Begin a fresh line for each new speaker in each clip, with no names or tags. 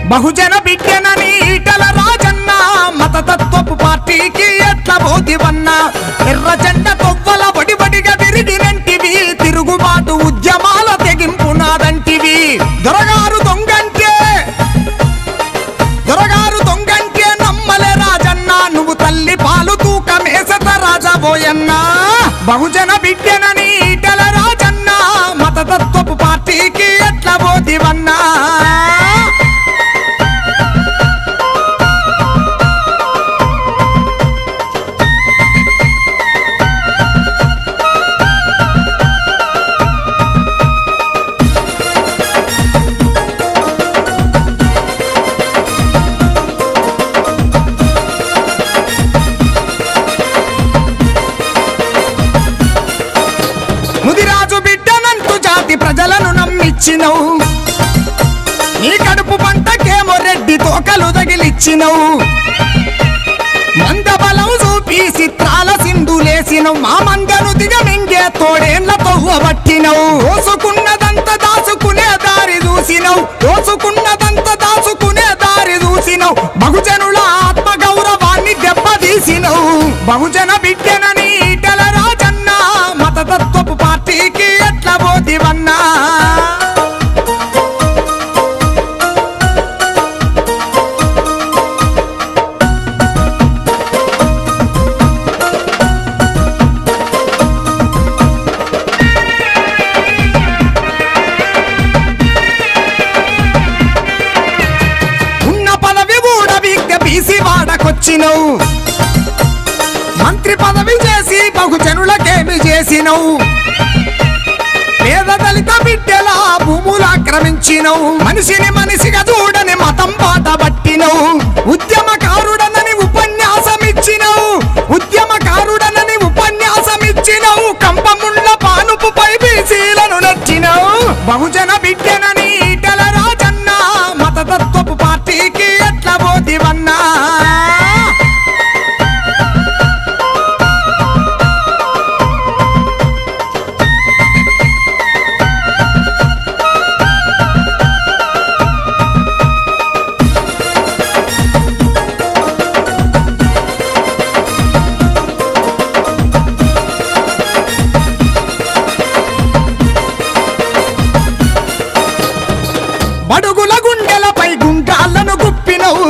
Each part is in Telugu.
బహుజన బిడ్డనని ఈటల రాజన్న మతతత్వపు పార్టీకి ఎట్ల పోతివన్నా ఎర్ర జెండ తొవ్వల బడిబడిగా తిరిగినంటివి తిరుగుబాటు ఉద్యమాల తెగింపునాదంటివి దొరగారు దొంగంటే దొరగారు దొంగంటే నమ్మలే రాజన్న నువ్వు తల్లి పాలు తూకమేసత రాజబోయన్నా బహుజన బిడ్డనని ఈటల రాజన్న మతతత్వపు పార్టీకి ఎట్ల పోతివన్నా ముదిరాజు బిడ్డనంటూ జాతి ప్రజలను నమ్మిచ్చినవు నీ కడుపు పంటకేమో రెడ్డి తోకలు తగిలిచ్చినవు మంద బలం చూపి చిత్రాల సింధులేసినవు మా మందను దిగమింగే తోడేళ్ల తొవ్వబట్టినవు దోసుకున్నదంత దాచుకునే దారి చూసినవు దోసుకున్నదంత దాచుకునే దారి చూసినవు బహుజనుల ఆత్మ గౌరవాన్ని దెబ్బతీసినవు బహుజన బిడ్డనని ఈటల రాజన్న మతతత్వపు పార్టీకి ఎట్ల పోతివన్నా ఉన్న పదవి ఊడవిగ్గ బీసీ వాడకొచ్చినవు మంత్రి పదవి చేసి బహుజనులకేమి చేసినవు పేద దళిత బిడ్డల భూములు ఆక్రమించినవు మనిషిని మనిషిగా చూడని మతం పాట పట్టినవు ఉద్యమకారుడనని ఉపన్యాసమిచ్చినవు ఉద్యమకారుడనని ఉపన్యాసమిచ్చినవు కంపముళ్ళ పానుపుపై బీసీలను నచ్చినవు బహుజన బిడ్డనని ఈటల రాజన్న మతతత్వపు పార్టీకి ఎట్ల పోతివన్నా బడుగుల గుండెలపై గుండాలను గుప్పినవు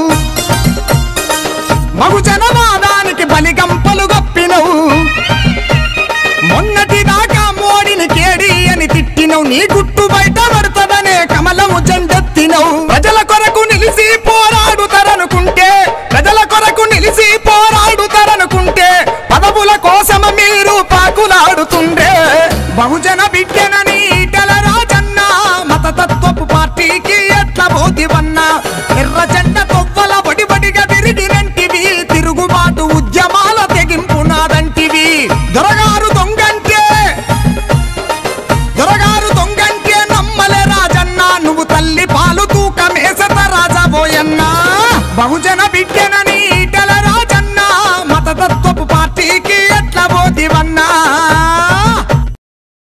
బహుజనవాదానికి బలిగంపలు గప్పినవు మొన్నటి దాకా మోడిని కేడి అని తిట్టినవు నీ గుట్టు బయట పడుతుందనే కమలము జెండెత్తినవు ప్రజల కొరకు నిలిసి పోరాడుతారనుకుంటే ప్రజల కొరకు నిలిసి పోరాడుతారనుకుంటే పదవుల కోసం మీరు పాకులాడుతుండే బహుజన బిడ్డనని ఈటల రాజన్న మతతత్వపు పార్టీకి ఎట్ల పోతివన్నా ఎర్ర జెండ తొవ్వల బడిబడిగా తిరిగినంటివి తిరుగుబాటు ఉద్యమాల తెగింపునాదంటివి దొరగారు దొంగంటే దొరగారు దొంగంటే నమ్మలే రాజన్న నువ్వు తల్లి పాలు తూకమేసత రాజబోయన్నా బహుజన